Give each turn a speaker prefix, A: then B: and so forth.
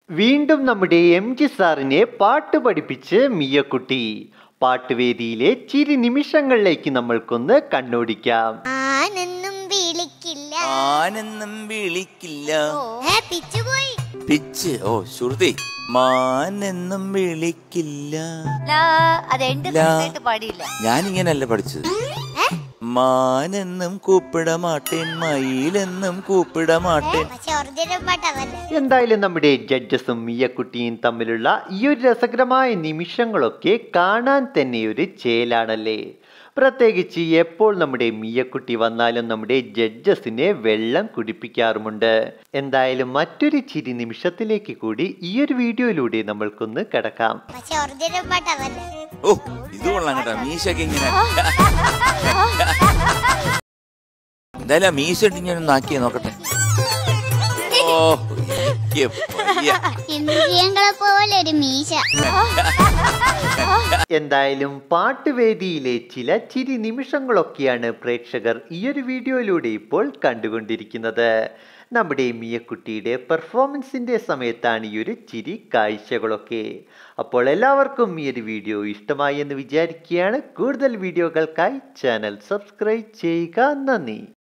A: വീണ്ടും നമ്മുടെ M G സാറിനെ പാട്ട് പഠിപ്പിച്ച് മിയക്കുട്ടി പാട്ടുവേദിയിലെ ചിരി നിമിഷങ്ങളിലേക്ക് നമ്മൾക്കൊന്ന് കണ്ണോടിക്കാം
B: ആനെന്നും വിളിക്കില്ല
C: ആനെന്നും വിളിക്കില്ല
B: ഏ പിച്ചുപോയി
C: പിച്ച് ഓ ശ്രുതി മാനെന്നും വിളിക്കില്ല
D: ലാ, അത് എന്റെ
C: ലാ.
D: സ്വന്തമായിട്ട് പാടിയില്ല
C: ഞാനിങ്ങനല്ല പഠിച്ചത് മാനെന്നും കൂപ്പിട മാട്ടേൻ മയിലെന്നും കൂപ്പിട മാട്ടേൻ
B: പക്ഷെ ഒറിജിനൽ പാട്ട് അതല്ലേ
A: എന്തായാലും നമ്മുടെ ജഡ്ജസും മിയക്കുട്ടിയും തമ്മിലുള്ള ഈ ഒരു രസകരമായ നിമിഷങ്ങളൊക്കെ കാണാൻ തന്നെ ഒരു ചേലാണല്ലേ പ്രത്യേകിച്ച് എപ്പോൾ നമ്മുടെ മിയക്കുട്ടി വന്നാലും നമ്മുടെ ജഡ്ജസിനെ വെള്ളം കുടിപ്പിക്കാറുമുണ്ട് എന്തായാലും മറ്റൊരു ചിരി നിമിഷത്തിലേക്ക് കൂടി ഈ ഒരു വീഡിയോയിലൂടെ നമ്മൾക്കൊന്ന് കിടക്കാം
B: പക്ഷെ ഒറിജിനൽ പാട്ട് അതല്ലേ
C: ഓ ഇത് കൊള്ളാം കേട്ടോ മീശൊക്കെ ഇങ്ങനെ എന്തായാലും ആ മീശ ഇട്ട് ഞാൻ ഒന്ന് ആക്കിയേ നോക്കട്ടെ ഓ എനിക്ക് വയ്യ.
B: ഇന്ദ്രിയങ്ങളെ പോലെ ഒരു മീശ
A: എന്തായാലും പാട്ടുവേദിയിലെ ചില ചിരി നിമിഷങ്ങളൊക്കെയാണ് പ്രേക്ഷകർ ഈ ഒരു വീഡിയോയിലൂടെ ഇപ്പോൾ കണ്ടുകൊണ്ടിരിക്കുന്നത് നമ്മുടെ മിയക്കുട്ടിയുടെ പെർഫോമൻസിന്റെ സമയത്താണ് ഈ ഒരു ചിരി കാഴ്ചകളൊക്കെ അപ്പോൾ എല്ലാവർക്കും ഈ ഒരു വീഡിയോ ഇഷ്ടമായി എന്ന് വിചാരിക്കുകയാണ് കൂടുതൽ വീഡിയോകൾക്കായി ചാനൽ സബ്സ്ക്രൈബ് ചെയ്യുക നന്ദി